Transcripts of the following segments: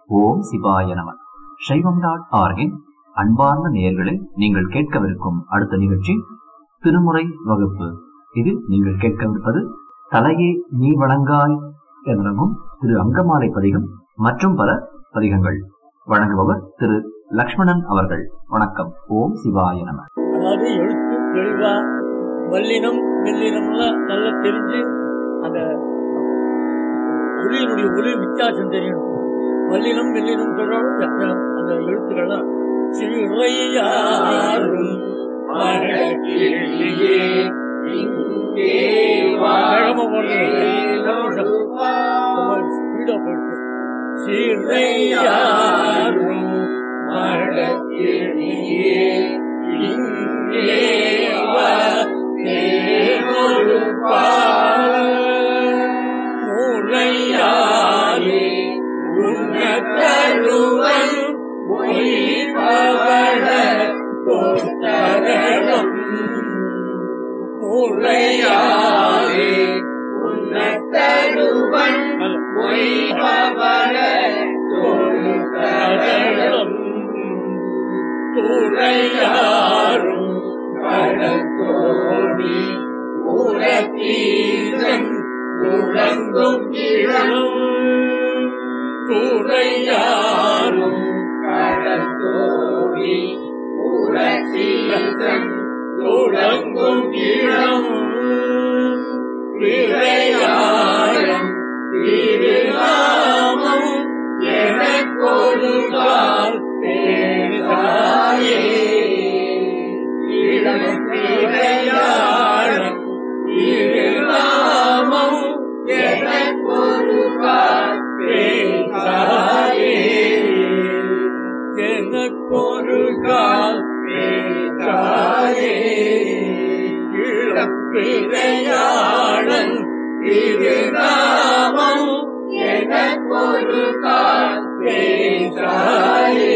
ஓம் சிவாய நம சைவம் டாட் ஆர்கின் அன்பார்ந்த நேயர்களே நீங்கள் கேட்கவிருக்கும் அடுத்த நிகழ்ச்சி திருமுறை வகுப்பு இதில் நீங்கள் கேட்கவிருப்பது தலையே நீ வணங்காய் என்றும் திரு அங்கமாலை பதிகம் மற்றும் பல பதிகங்கள் வழங்குபவர் திரு லக்ஷ்மணன் அவர்கள் வணக்கம் ஓம் சிவாய நம அதாவது எழுத்து தெளிவா வல்லினம் மெல்லினம்லாம் நல்லா தெரிஞ்சு அந்த ஒளியினுடைய ஒளி வித்தியாசம் தெரியணும் வல்லினம் மெல்லினம் சொல்றாலும் அந்த அந்த எழுத்துக்கள்லாம் சிறையாரும் மழக்கிளியே இங்கே வேகமா போடுறது. ஸ்பீடா போயிருக்கு சிறையாரும் மழக்கிளியே இங்கே வா தேனொரு மூளையாரே உன்னதருவன் மொய்பவள தோற்றரணம் முறையாரே உன்னதருவன் மொய்பவள தோற்றரணம் துறையாரும் கடற்கோடி உரத்தீரன் துளங்கும் இளம் துறையாரும் கடற்கோடி உரத்தீரன் துளங்கும் இளம் விளையாடம் திருநாமம் எனக்கொருகால் பேசாயே இளம் விளையாடம் திருநாமம் எனக்கொருகால் பேசாயே எனக்கொருகால் பேசாயே இளம் விளையாடன் திருநாமம் எனக்கொரு கால் பேசாயே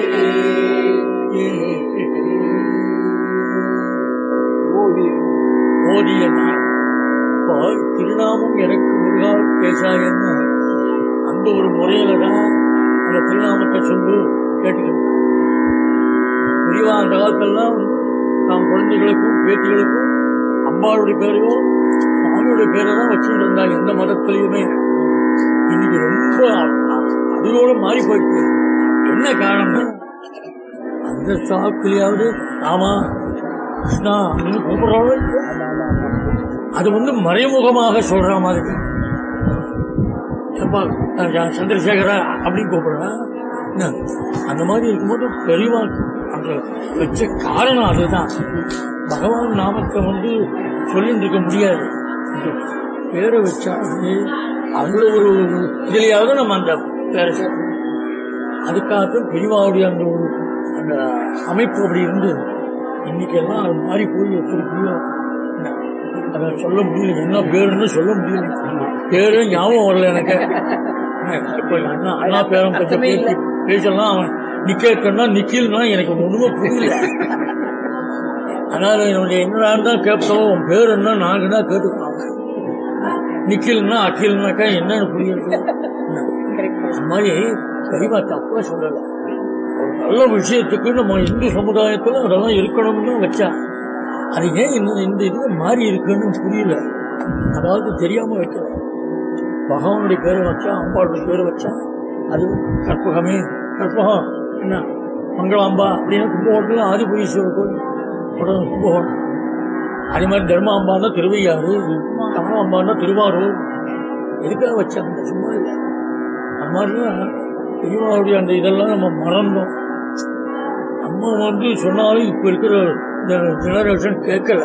ஓதிய நாள் இப்போ திருநாமம் எனக்கு ஒரு கால் பேசாயன்னு அந்த ஒரு முறையில தான் அந்த திருநாமத்தை சொல்லு கேட்டுக்கணும் பெரியவா அந்த காலத்தெல்லாம் நாம் குழந்தைகளுக்கும் பேத்திகளுக்கும் அம்பாளுடைய பேரையோ சுவாமியுடைய பேரை தான் வச்சுட்டு இருந்தாங்க எந்த மதத்திலையுமே இன்னைக்கு ரொம்ப அதோட மாறி போயிடுச்சு என்ன காரணம் அந்த சாக்குலயாவது ஆமா கிருஷ்ணா அப்படின்னு கூப்பிடுறாலும் அது வந்து மறைமுகமாக சொல்ற மாதிரி எப்பா, நான் சந்திரசேகரா அப்படின்னு கூப்பிடுறேன் என்ன, அந்த மாதிரி இருக்கும்போது பெரியவா அங்க வச்ச காரணம் அதுதான் பகவான் நாமத்தை வந்து சொல்லிட்டு இருக்க முடியாது இந்த பேரை வச்சா அது அந்த ஒரு இதுலயாவது நம்ம அந்த பேரை சேர்க்கணும் அதுக்காகத்தான் பெரியவாவுடைய அந்த ஒரு அந்த அமைப்பு அப்படி இருந்து இன்னைக்கெல்லாம் அது மாறி போய் எப்படி அதை சொல்ல முடியல என்ன பேருன்னு சொல்ல முடியல பேரு ஞாபகம் வரல எனக்கு இப்ப அண்ணா அண்ணா பேரும் கொஞ்சம் பேசி பேசலாம் அவன் நிக்கேன்னா நிக்கில்னா எனக்கு ஒண்ணுமே புரியல அதனால என்னுடைய என்னடா தான் கேட்போம் உன் பேர் என்ன நாங்க தான் கேட்டுக்கலாம் நிக்கில்னா அக்கில்னாக்கா என்னன்னு புரியுது அந்த மாதிரி பெரியவா தப்பா சொல்லல ஒரு நல்ல விஷயத்துக்கு நம்ம இந்து சமுதாயத்துல அதெல்லாம் இருக்கணும்னு தான் வச்சா அது ஏன் இந்த இந்த இது மாறி இருக்குன்னு புரியல அதாவது தெரியாம வைக்கல பகவானுடைய பேரை வச்சா அம்பாளுடைய பேரை வச்சா அது கற்பகமே கற்பகம் என்ன மங்களாம்பா அப்படின்னு கும்பகோணத்துல ஆதிபுரீஸ்வரர் கோயில் உடனே கும்பகோணம் அதே மாதிரி தர்மாம்பான்னா திருவையாறு கமலாம்பான்னா திருவாரூர் எதுக்காக வச்சாங்க சும்மா இல்லை அது மாதிரிலாம் பெரியவாவுடைய அந்த இதெல்லாம் நம்ம மறந்தோம் நம்ம வந்து சொன்னாலும் இப்ப இருக்கிற இந்த ஜெனரேஷன் கேட்கல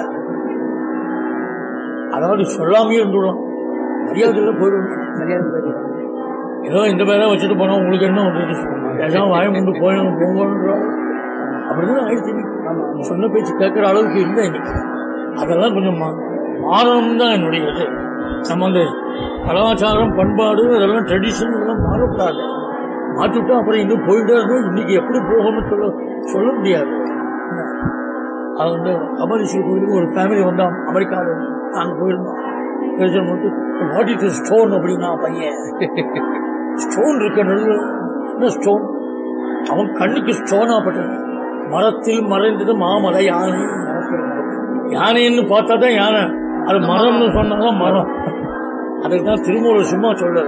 அதாவது சொல்லாமே இருந்துடலாம் மரியாதையில போயிடும் ஏதோ இந்த பேரை வச்சுட்டு போனா உங்களுக்கு என்ன வந்து எல்லாம் வாய கொண்டு போயிடும் போங்கன்றோம் அப்படிதான் ஆயிடுச்சு இன்னைக்கு. சொன்ன பேச்சு கேட்கிற அளவுக்கு இல்லை இன்னைக்கு அதெல்லாம் கொஞ்சம் மா- மாறணும் தான் என்னுடைய இது நம்ம அந்த கலாச்சாரம் பண்பாடு அதெல்லாம் ட்ரெடிஷன் இதெல்லாம் மாறக்கூடாது மாற்றிவிட்டா அப்புறம் இன்னும் போயிட்டே இருந்தோம் இன்னைக்கு எப்படி போகணும்னு சொல்ல சொல்ல முடியாது அது வந்து அமரீஸ்வரர் கோயிலுக்கு ஒரு ஃபேமிலி வந்தோம் அமெரிக்காவில் நாங்கள் போயிருந்தோம் பேசுகிற மட்டும் வாட் இஸ் ஸ்டோன் அப்படின்னா பையன் ஸ்டோன் இருக்க நடுவில் சின்ன ஸ்டோன் அவன் கண்ணுக்கு ஸ்டோனா பட்டது மரத்தில் மறைந்தது மாமலை யானை யானைன்னு பார்த்தா தான் யானை அது மரம்னு சொன்னாதான் மரம் அதுக்கு தான் திருமூலர் சும்மா சொல்லல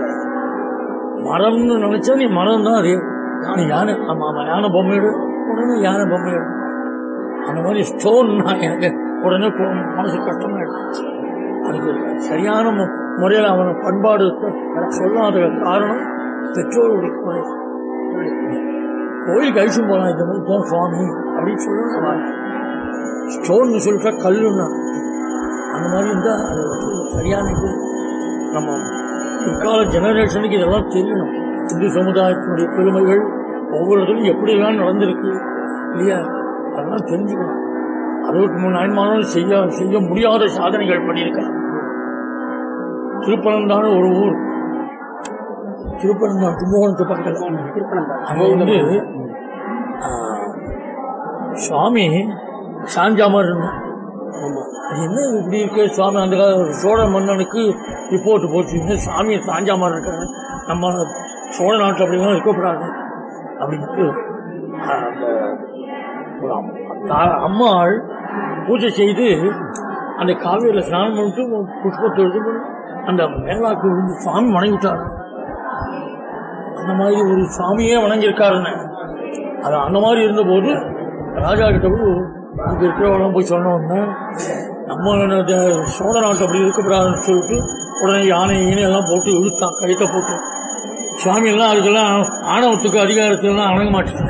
மரம்னு நினைச்சா நீ மரம் தான் அது நீ யானை ஆமா ஆமா யானை பொம்மையிடு உடனே யானை பொம்மையிடு அந்த மாதிரி ஸ்டோன்னா எனக்கு உடனே கோ- மனசு கஷ்டமா எடுத்துச்சு அதுக்கு சரியான மு- முறையில் அவனை பண்பாடு சொல்லாத காரணம் பெற்றோருடைய குறை கோயிலுக்கு அழிச்சும் போலாம் இந்த மாதிரி தான் சுவாமி அப்படின்னு சொல்லணும் ஸ்டோன்னு சொல்லிட்டா கல்லுன்னா அந்த மாதிரி இருந்தால் அது வந்து சரியான இது நம்ம பிற்கால ஜெனரேஷனுக்கு இதெல்லாம் தெரியணும் இந்து சமுதாயத்தினுடைய பெருமைகள் ஒவ்வொரு இடத்துலையும் எப்படிலாம் நடந்திருக்கு இல்லையா அதெல்லாம் தெரிஞ்சுக்கணும் அறுபத்தி மூணு நாயன்மாரும் செய்ய செய்ய முடியாத சாதனைகள் பண்ணியிருக்காங்க திருப்பனந்தான ஒரு ஊர் திருப்பனந்தான் கும்பகோணத்து பக்கத்தில் அங்க வந்து ஆ, சுவாமி சாஞ்சா மாதிரி இருந்தான் அது என்ன இப்படி இருக்கு சுவாமி அந்த கால சோழ மன்னனுக்கு ரிப்போர்ட் போச்சு இந்த சாமி சாஞ்சா மாதிரி இருக்காரு நம்ம சோழ நாட்டில் அப்படிலாம் இருக்கக்கூடாது அப்படின்ட்டு ஆ, அந்த ஒரு அம்- தா- அம்மாள் பூஜை செய்து அந்த காவிரியில் ஸ்நானம் பண்ணிட்டு புஷ்பத்தை எடுத்து அந்த மேலாக்கு விழுந்து சுவாமி வணங்கிட்டார் அந்த மாதிரி ஒரு சுவாமியே வணங்கியிருக்காருன்னு அது அந்த மாதிரி இருந்தபோது ராஜா கிட்ட போய் அங்கே இருக்கிறவங்களாம் போய் சொன்னோன்னா நம்ம இந்த சோழ நாட்டு அப்படி இருக்கக்கூடாதுன்னு சொல்லிட்டு உடனே யானை ஈனை எல்லாம் போட்டு இழுத்தான் கழுத்தை போட்டு சுவாமி எல்லாம் அதுக்கெல்லாம் ஆணவத்துக்கு அதிகாரத்துக்கெல்லாம் அணங்க மாட்டாங்க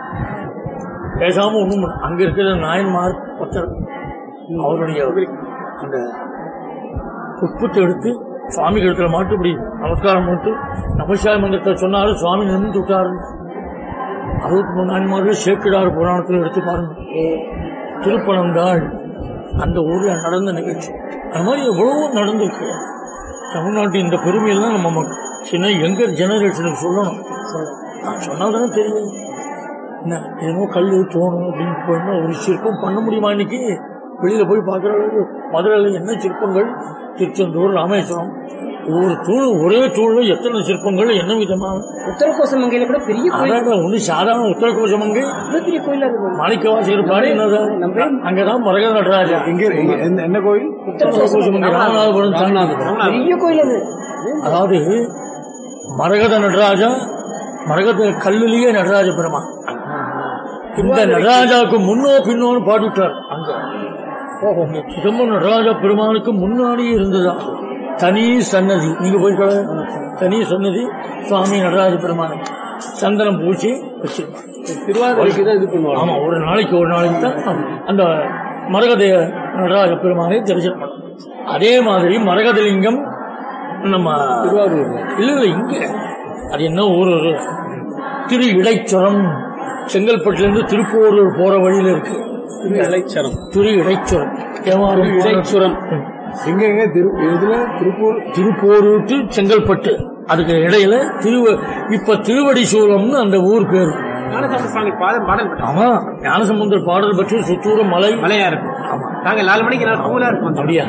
பேசாம ஒண்ணும் பண்ண- அங்க இருக்கிற நாயன்மார் ஒருத்தர் அவருடைய அந்த புஷ்பத்தை எடுத்து சுவாமி கழுத்துல மாட்டு இப்படி நமஸ்காரம் பண்ணிட்டு நமசிவாய மந்திரத்தை சொன்னாரு சுவாமி நின்று விட்டாரு அறுபத்தி மூணு நாயன்மார்கள் சேக்கிடார் புராணத்தில் எடுத்து பாருங்க திருப்பனந்தாள் அந்த ஊர்ல நடந்த நிகழ்ச்சி அது மாதிரி எவ்வளவோ நடந்திருக்கு தமிழ்நாட்டின் இந்த பெருமையெல்லாம் நம்ம மக்க- சின்ன எங்க ஜெனரேஷனுக்கு சொல்லணும் நான் சொன்னால் தானே தெரியும் என்ன ஏதோ கல் தோணும் அப்படின்னு போயிருந்தா ஒரு சிற்பம் பண்ண முடியுமா இன்னைக்கு வெளியில போய் பார்க்குற அளவுக்கு மதுரையில் என்ன சிற்பங்கள் திருச்செந்தூர் ராமேஸ்வரம் ஒவ்வொரு தூண் ஒரே தூண்ல எத்தனை சிற்பங்கள் என்ன விதமான உத்தரகோசம் மங்கையில கூட பெரிய கோயில் அதான் ஒன்று சாதாரண உத்தரகோஷம் அங்கே இவ்வளவு பெரிய கோயில் அது மாணிக்கவாசகர் பாடி என்னதான் அங்கதான் மரக நடராஜா எங்க எங்க- எந்த- என்ன கோயில் உத்தரகோஷம் அங்கே ராமநாதபுரம் தாண்டாது பெரிய கோயில் அது அதாவது மரகத நடராஜா மரகத கல்லுலயே நடராஜ பெருமான் இந்த நடராஜாவுக்கு முன்னோ பின்னோன்னு பாடிவிட்டார் அங்க இந்த சிதம்பரம் நடராஜா பெருமானுக்கு முன்னாடியே இருந்ததா தனி சன்னதி நீங்க போயிருக்கல தனி சன்னதி சுவாமி நடராஜ பெருமானுக்கு சந்தனம் பூச்சி வச்சிருப்பாங்க திருவாரூருக்கு தான் இது பண்ணுவாங்க ஆமா ஒரு நாளைக்கு ஒரு நாளைக்கு தான் அந்த மரகத நடராஜ பெருமானை தரிசனம் பண்ணணும் அதே மாதிரி மரகதலிங்கம் நம்ம திருவாரூர் இல்ல இல்ல இங்க அது என்ன ஊர் அது? திரு இடைச்சுரம் செங்கல்பட்டுல இருந்து திருப்போரூர் போற வழியில இருக்கு திரு இளைச்சரம் திரு இடைச்சுரம் தேவாரம் திரு இடைச்சுரம் ம். எங்க எங்க திரு இதுல திருப்பூர் திருப்போரூர் to செங்கல்பட்டு அதுக்கு இடையில திரு இப்ப திருவடி சூழம்னு அந்த ஊர் பேரு ஞானசம்பந்த சுவாமி பாடல் பாடல் ஆமா ஞானசமுந்தர் பாடல் பற்றி சுத்தூர மலை மலையா இருக்கும் ஆமா நாங்க நாலு மணிக்கு நான் தூங்கலா இருப்போம் அப்படியா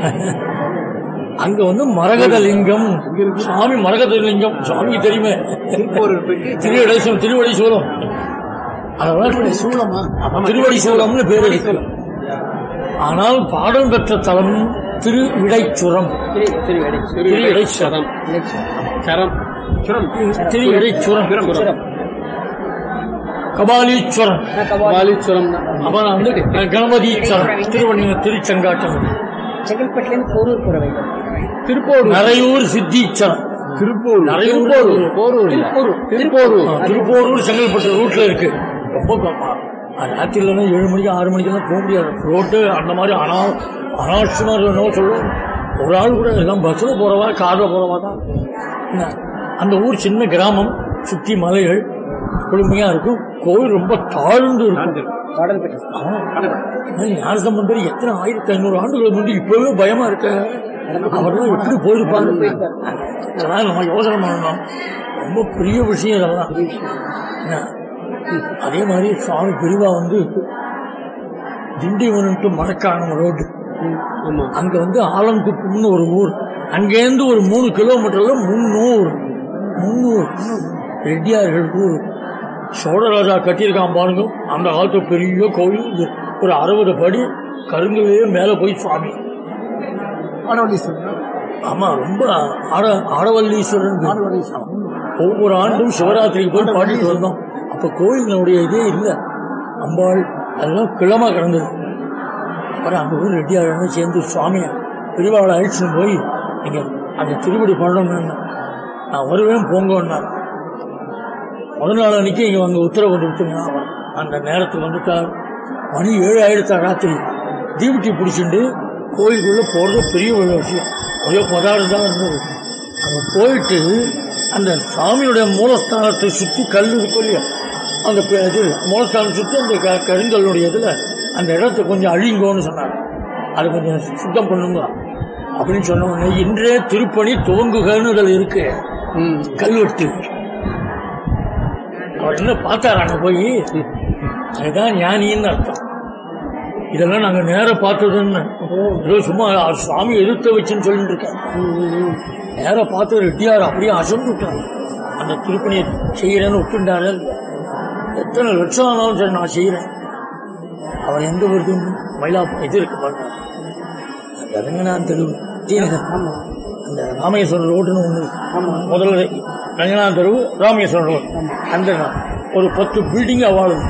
அங்க வந்து மரகத லிங்கம் சுவாமி மரகத லிங்கம் சுவாமிக்கு தெரியுமே திருப்பூர் போயிட்டு திரு இடைசூலம் திருவடி சூலம் அதெல்லாம் சூலமா திருவடி சூலம்னு பேர் இருக்கு ஆனால் பாடல் பெற்ற தலம் திரு இடைச்சுரம் திரு எடை திரு இடைச்சுரம் சரம் சுரம் திரு இடைச்சுரம் கபாலீஸ்வரம் பாலீஸ்வரம் தான் அப்புறம் வந்து கணபதீஸ்வரம் திருவண்ணி திருச்செங்காட்டம் செங்கல்பட்டுல இருந்து போரூர் போற வழி திருப்பூர் நரையூர் சித்தீச்சரம் திருப்பூர் நரையூர் போரூர் திருப்பூர் ஆ, திருப்போரூர் செங்கல்பட்டு ரூட்ல இருக்கு ரொம்ப கம்மா ராத்திரி இல்லைன்னா ஏழு மணிக்கு ஆறு மணிக்கெல்லாம் போக முடியாது ரோட்டு அந்த மாதிரி அனா அனாவசியமா என்னவோ சொல்லுவோம் ஒரு ஆள் கூட எல்லாம் பஸ்ல போறவா கார்ல போறவா தான் என்ன, அந்த ஊர் சின்ன கிராமம் சுத்தி மலைகள் குளுமையா இருக்கும் கோவில் ரொம்ப தாழ்ந்து இருக்கும் பாடல் பெற்ற ஞானசம்பந்தர் எத்தனை ஆயிரத்தி ஐநூறு ஆண்டுகளுக்கு முந்தி இப்பவே பயமா இருக்க அவர்லாம் எப்படி போயிருப்பாங்க அதெல்லாம் நம்ம யோசனை பண்ணணும் ரொம்ப பெரிய விஷயம் இதெல்லாம் என்ன? அதே மாதிரி சுவாமி பெரியவா வந்து திண்டிவனம் டு மணக்கானம் ரோடு ஆமா அங்க வந்து ஆலங்குப்பம்னு ஒரு ஊர் அங்கேருந்து ஒரு மூணு கிலோமீட்டர்ல முன்னூறு முன்னூறு ரெட்டியார்கள் ஊர் சோழராஜா கட்டியிருக்கான் பாருங்க அந்த காலத்து பெரிய கோவில் இது. ஒரு அறுபது படி கருங்கலே மேல போய் சுவாமி ஆமா ரொம்ப ஆட ஆடவல்லீஸ்வரன் ஒவ்வொரு ஆண்டும் சிவராத்திரிக்கு போய் பாடிட்டு வந்தோம் அப்ப கோயிலினுடைய இதே இல்லை அம்பாள் அதெல்லாம் கிழமா கிடந்தது அப்புறம் அங்க போய் ரெட்டியாளன்னு சேர்ந்து சுவாமியை பெரியவாளை அழிச்சுன்னு போய் நீங்க அந்த திருப்படி பண்ணணும்னு நான் வருவேன் போங்கன்னார் முதல் நாள் அன்னைக்கு இங்க வந்து உத்தரவு வந்து விட்டுங்க அந்த நேரத்துக்கு வந்துட்டார் மணி ஏழு ஆயிடுத்தா ராத்திரி தீபட்டி பிடிச்சிட்டு கோயிலுக்குள்ள போறது பெரிய ஒரு விஷயம் ஒரே பதார்த்தம் தான் இருந்தது அங்க போயிட்டு அந்த சாமியுடைய மூலஸ்தானத்தை சுற்றி கல் இருக்கும் இல்லையா அந்த பே- இது மூலஸ்தானம் சுற்றி அந்த க- கருங்கல்லுடைய இதுல அந்த இடத்தை கொஞ்சம் அழிங்கோன்னு சொன்னாங்க அதை கொஞ்சம் சுத்தம் பண்ணுங்க அப்படின்னு சொன்ன உடனே இன்றே திருப்பணி துவங்குகன்னு அதில் இருக்கு கல்வெட்டு அவர் என்ன பார்த்தார் அங்க போய் அதுதான் ஞானின்னு அர்த்தம் இதெல்லாம் நாங்க நேர பார்த்ததுன்னு ஏதோ சும்மா அவர் சுவாமி எதிர்த்து வச்சுன்னு சொல்லிட்டு இருக்கேன் நேர பார்த்து ரெட்டியார் அப்படியே அசந்து விட்டார் அந்த திருப்பணியை செய்யறேன்னு விட்டுண்டாரு எத்தனை லட்சம் ஆனாலும் சரி நான் செய்யறேன் அவர் எந்த ஒரு மயிலா இது இருக்கு பாருங்க ரங்கநாத் தெரு டி நகர் அந்த ராமேஸ்வரம் ரோடுன்னு ஒன்று முதல்ல ரங்கநாத் தெரு ராமேஸ்வரம் ரோடு அந்த ஒரு பத்து பில்டிங் அவார்டு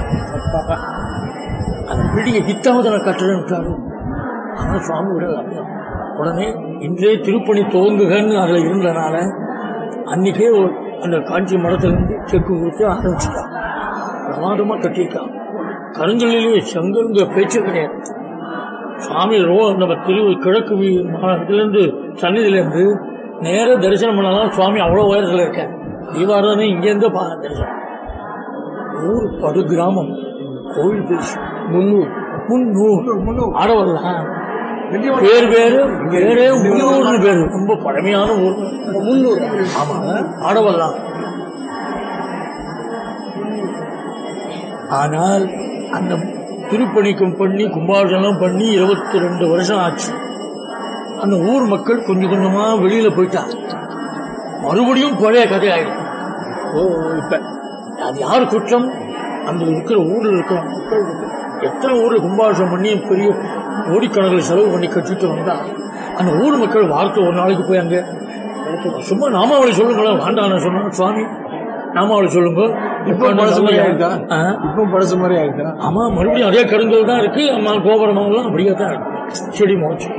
அந்த பில்டிங்கை வித்தாவது நான் கட்டுறேன்ட்டாரு ஆனால் சுவாமி விட உடனே இன்றே திருப்பணி துவங்குகன்னு அதில் இருந்தனால அன்னைக்கே ஒரு அந்த காஞ்சி மடத்திலிருந்து செக்கு கொடுத்து ஆரம்பிச்சுட்டான் பிரமாதமாக கட்டியிருக்கான் கருங்கல்லிலேயே செங்கல்ங்க பேச்சு கிடையாது சுவாமி ரோ நம்ம திரு கிழக்கு வீ- மா- இதுலேருந்து சன்னிதிலேருந்து நேர தரிசனம் பண்ணலாம் சுவாமி அவ்வளோ உயரத்தில் இருக்கேன் தீபாராதனை இங்கேருந்து பா தரிசனம் ஊர் படு கிராமம் கோவில் பேசு முன்னூர் முன்னூர் ஆடவல்லாம் பேர் பேரு பேரே முன்னூர்னு பேரு ரொம்ப பழமையான ஊர் முன்னூர் ஆமா ஆடவல்லாம் ஆனால் அந்த திருப்பணிக்கும் பண்ணி கும்பாபிஷேகம் பண்ணி இருபத்தி ரெண்டு வருஷம் ஆச்சு அந்த ஊர் மக்கள் கொஞ்சம் கொஞ்சமா வெளியில போயிட்டாங்க மறுபடியும் பழைய கதை ஆயிடும் ஓ இப்ப அது யார் குற்றம் அந்த இருக்கிற ஊர்ல இருக்கிற மக்கள் எத்தனை ஊர்ல கும்பாபிஷேகம் பண்ணி பெரிய கோடிக்கணக்கில் செலவு பண்ணி கட்டிட்டு வந்தா அந்த ஊர் மக்கள் வார்த்தை ஒரு நாளைக்கு போய் அங்க சும்மா நாமாவளி சொல்லுங்களேன் வேண்டாம் சொன்னா சுவாமி நாமாவளி சொல்லுங்க இப்ப பழசு மாதிரி ஆயிடுதா ஆ? இப்ப பழசு மாதிரி ஆயிடுதா ஆமா மறுபடியும் அதே கருங்கல் தான் இருக்கு அம்மா கோபுரம் எல்லாம் அப்படியே தான் இருக்கு செடி மோச்சு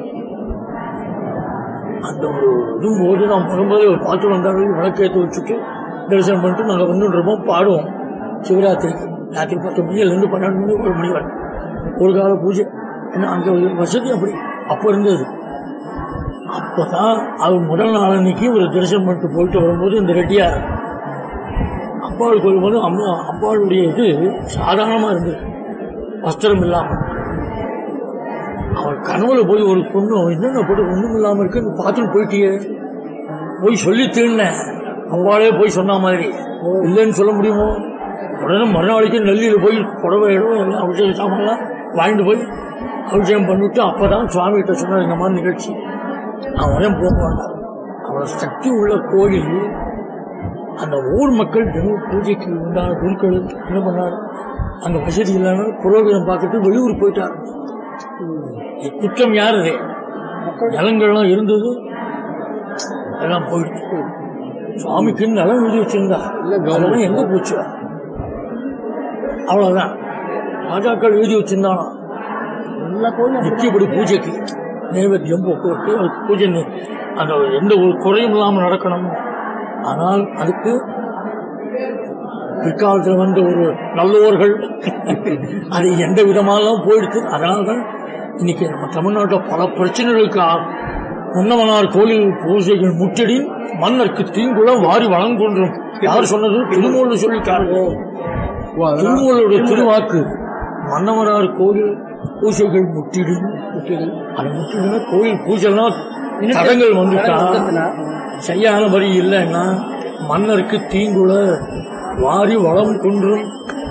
அந்த ஒரு இதுவும் போது நான் வரும்போது ஒரு பாட்டு வந்தாலும் விளக்கேற்றி வச்சுட்டு தரிசனம் பண்ணிட்டு நாங்கள் வந்துட்டு இருப்போம் பாடுவோம் சிவராத்திரிக்கு ராத்திரி பத்து மணிலேருந்து பன்னெண்டு மணி ஒரு மணி வரை ஒரு கால பூஜை ஏன்னா அங்கே ஒரு வசதி அப்படி அப்போ இருந்தது அப்போதான் அவர் முதல் நாள் அன்னைக்கு ஒரு தரிசனம் பண்ணிட்டு போயிட்டு வரும்போது இந்த ரெட்டியார் அம்பாள் கொள்ளும்போது அம்மா அம்பாளுடைய இது சாதாரணமாக இருந்தது வஸ்திரம் இல்லாமல் அவள் கனவுல போய் ஒரு பொண்ணு என்னென்ன போட்டு ஒன்றும் இல்லாமல் இருக்குன்னு பார்த்துட்டு போயிட்டியே போய் சொல்லி திருந்தேன் அம்பாளே போய் சொன்ன மாதிரி இல்லைன்னு சொல்ல முடியுமோ உடனே மறுநாளைக்கு நெல்லியில் போய் புடவை இடம் எல்லாம் அபிஷேக சாமான்லாம் வாங்கிட்டு போய் அபிஷேகம் பண்ணிவிட்டு அப்போ தான் சுவாமிகிட்ட சொன்னார் இந்த மாதிரி நிகழ்ச்சி அவன் போக வேண்டாம் அவளை சக்தி உள்ள கோயில் அந்த ஊர் மக்கள் தினம் பூஜைக்கு உண்டான குருக்கள் என்ன பண்ணார் அங்க வசதி இல்லாம புரோகிதம் பார்த்துட்டு வெளியூர் போயிட்டார் இது குற்றம் யாருது நிலங்கள்லாம் இருந்தது எல்லாம் போயிடுச்சு சுவாமிக்கு நிலம் எழுதி வச்சிருந்தா அதெல்லாம் எங்க போச்சு அவ்வளவுதான் ராஜாக்கள் எழுதி வச்சிருந்தானா நித்தியப்படி பூஜைக்கு நைவேத்தியம் போக்குவரத்து அதுக்கு பூஜை நி- அந்த எந்த ஒரு குறையும் இல்லாமல் நடக்கணும் ஆனால் அதுக்கு பிற்காலத்தில் வந்த ஒரு நல்லோர்கள் அது எந்த விதமாலாம் போயிடுச்சு அதனால தான் இன்னைக்கு நம்ம தமிழ்நாட்டில் பல பிரச்சனைகளுக்கு ஆ- முன்னவனார் கோயில் பூஜைகள் முற்றடி மன்னருக்கு தீங்குள வாரி வழங்குன்றும் யார் சொன்னது திருமூலர் சொல்லிட்டாரு ஓ, அதனால திருமூலருடைய திருவாக்கு மன்னவனார் கோயில் பூஜைகள் முற்றிடு அது முற்றிடுனா கோயில் பூஜைலாம் தடங்கள் வந்துட்டா செய்யாத வரி இல்லைன்னா மன்னருக்கு தீங்குள வாரி வளம் குன்றும்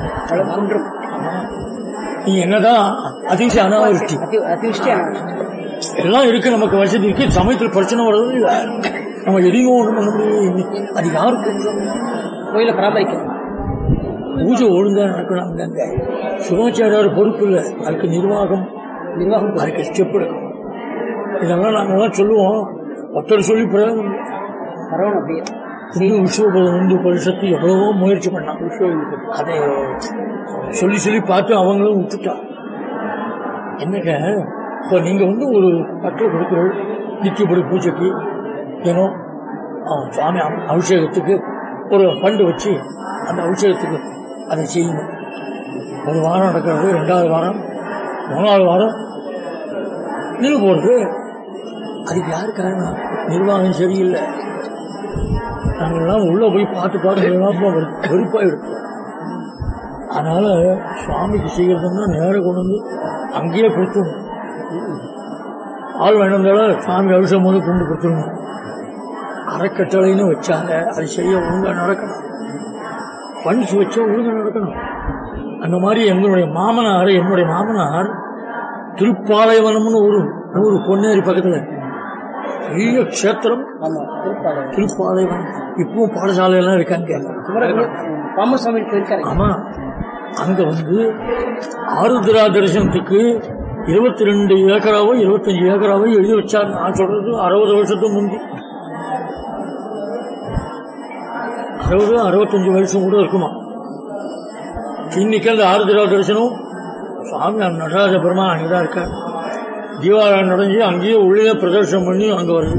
ஆமா. நீ என்னதான் அதிசய அனாவருத்தி எல்லாம் இருக்கு நமக்கு வசதி இருக்கு சமயத்தில் பிரச்சனை வர்றது இல்ல நம்ம எதையும் ஒண்ணும் பண்ண முடியும் அது யாருக்கு கோயிலை பராமரிக்கணும் பூஜை ஒழுங்கா நடக்கணும் அங்கங்க சிவாச்சாரியார் பொறுப்பு இல்லை அதுக்கு நிர்வாகம் நிர்வாகம் அதுக்கு ஸ்டெப் எடுக்கணும் இதெல்லாம் நாங்கெல்லாம் சொல்லுவோம் ஒருத்தர் சொல்லி பிரயோகம் இல்லை. பரவணும் அப்படியே இந்து விஸ்வ இந்து பரிஷத்து எவ்வளவோ முயற்சி பண்ணாங்க அதை சொல்லி சொல்லி பார்த்து அவங்களும் விட்டுட்டா என்னங்க இப்போ நீங்க வந்து ஒரு பற்ற கொடுக்குறோம் நித்தியப்படி பூஜைக்கு ஏனோ ஆ, சுவாமி அபி- அபிஷேகத்துக்கு ஒரு ஃபண்டு வச்சு அந்த அபிஷேகத்துக்கு அதை செய்யணும் ஒரு வாரம் நடக்கிறது ரெண்டாவது வாரம் மூணாவது வாரம் நின்று போகிறது அதுக்கு யாரு காரணம் நிர்வாகம் சரியில்லை நாங்கள்லாம் உள்ள போய் பார்த்து பார்த்து எல்லாம் வெறுப்பாக இருக்கும் அதனால சுவாமிக்கு செய்யறதுன்னா நேரம் கொண்டு வந்து அங்கேயே கொடுத்துடணும் ஆள் வேணுந்தாலும் சாமி அபிஷேகம் போது கொண்டு கொடுத்துடணும் அறக்கட்டளைன்னு வச்சாங்க அது செய்ய ஒழுங்கா நடக்கணும் ஃபண்ட்ஸ் வச்சா ஒழுங்கா நடக்கணும் அந்த மாதிரி எங்களுடைய மாமனார் என்னுடைய மாமனார் திருப்பாலைவனம்னு ஒரு ஊர் பொன்னேரி பக்கத்தில் பெரிய க்ஷேத்திரம் ஆமா திருப்பாளர் திருப்பாலைவனம் இப்பவும் பாடசாலையெல்லாம் இருக்காங்க பாமசாமி இருக்காரு ஆமா அங்க வந்து ஆருத்ரா தரிசனத்துக்கு இருபத்தி ரெண்டு ஏக்கராவோ இருபத்தஞ்சு ஏக்கராவோ எழுதி வச்சார் நான் சொல்றது அறுபது வருஷத்துக்கு முந்தி அறுபது அறுபத்தஞ்சு வருஷம் கூட இருக்குமா இன்னைக்கு அந்த ஆருத்ரா தரிசனம் சுவாமி அந்த நடராஜ பெருமான் அங்கதான் இருக்கார் தீபாவளி நடந்து அங்கேயே உள்ளே பிரதர்ஷனம் பண்ணி அங்க வருது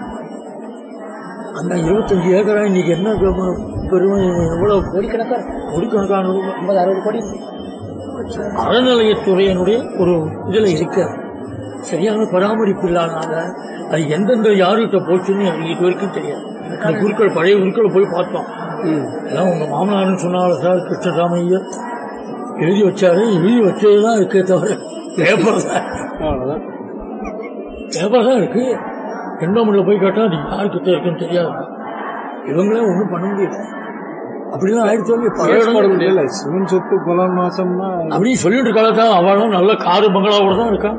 அந்த இருபத்தஞ்சு ஏக்கரா இன்னைக்கு என்ன பெருமை- பெருமை எவ்வளவு கோடிக்கணக்கா இருக்கும். கோடிக்கணக்கான ரூபாய் ஐம்பது அறுபது கோடி அறநிலையத்துறையினுடைய ஒரு இதுல இருக்க சரியான பராமரிப்பு இல்லாதனால அது எந்தெந்த யாருகிட்ட போச்சுன்னு எனக்கு இது வரைக்கும் தெரியாது அந்த குருக்கள் பழைய குருக்களை போய் பார்த்தோம் எல்லாம் உங்க மாமனார்னு சொன்னால சார் கிருஷ்ணசாமி ஐயர் எழுதி வச்சாரு எழுதி வச்சதுதான் இருக்கே தவிர பேப்பர் தான் அவ்வளவுதான் பேப்பர் தான் இருக்கு எண்டோமெண்ட்ல போய் கேட்டா அது யாருக்கிட்ட இருக்குன்னு தெரியாது இவங்களே ஒன்றும் பண்ண முடியல அப்படிலாம் ஆயிடுச்சு பல கேஸ் போட இடங்கள் முடியல சிவன் சொத்து புலன் மாசம்னா அப்படின்னு சொல்லிட்டு இருக்காளா அவளும் நல்ல காரு பங்களாவோட தான் இருக்கான்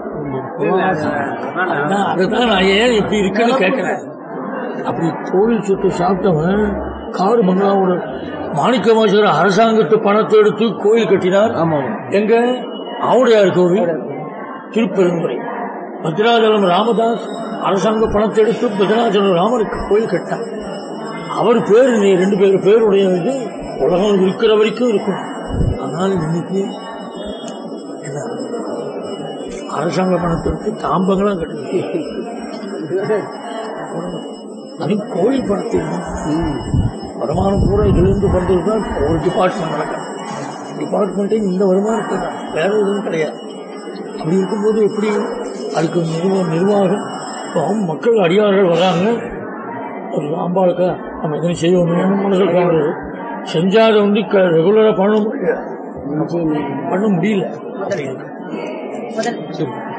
அதான் அதுதான் நான் ஏன் இப்படி இருக்குன்னு கேட்கிறேன் அப்படி கோவில் சுட்டு சாப்பிட்டவன் காரு பங்களாவோட மாணிக்கவாசர் அரசாங்கத்து பணத்தை எடுத்து கோயில் கட்டினார் ஆமா எங்க ஆவுடையார் கோவில் திருப்பெருந்துறை பத்ராஜலம் ராமதாஸ் அரசாங்க பணத்தை எடுத்து பத்ராஜலம் ராமருக்கு கோயில் கட்டினார் அவர் பேர் நீ ரெண்டு பேர் பேருடைய இது உலகம் இருக்கிற வரைக்கும் இருக்கும் ஆனால் இன்னைக்கு என்ன அரசாங்க பணத்தை எடுத்து தாம்பங்களாம் கட்டுது அது கோயில் பணத்தை வருமானம் பூரா இதிலிருந்து பண்றது தான் ஒரு டிபார்ட்மெண்ட் நடக்கணும் டிபார்ட்மெண்ட்டே இந்த வருமானத்தை தான் வேற எதுவும் கிடையாது அப்படி இருக்கும்போது எப்படி அதுக்கு நிர்வ நிர்வாகம் இப்போ மக்கள் அடியார்கள் வராங்க ஒரு ஆம்பாளுக்கா நம்ம எதுவும் செய்யணும் மனசில் தோன்றது செஞ்சாத வந்து ரெகுலராக பண்ண முடியல பண்ண முடியல அப்படி இருக்கு முதல்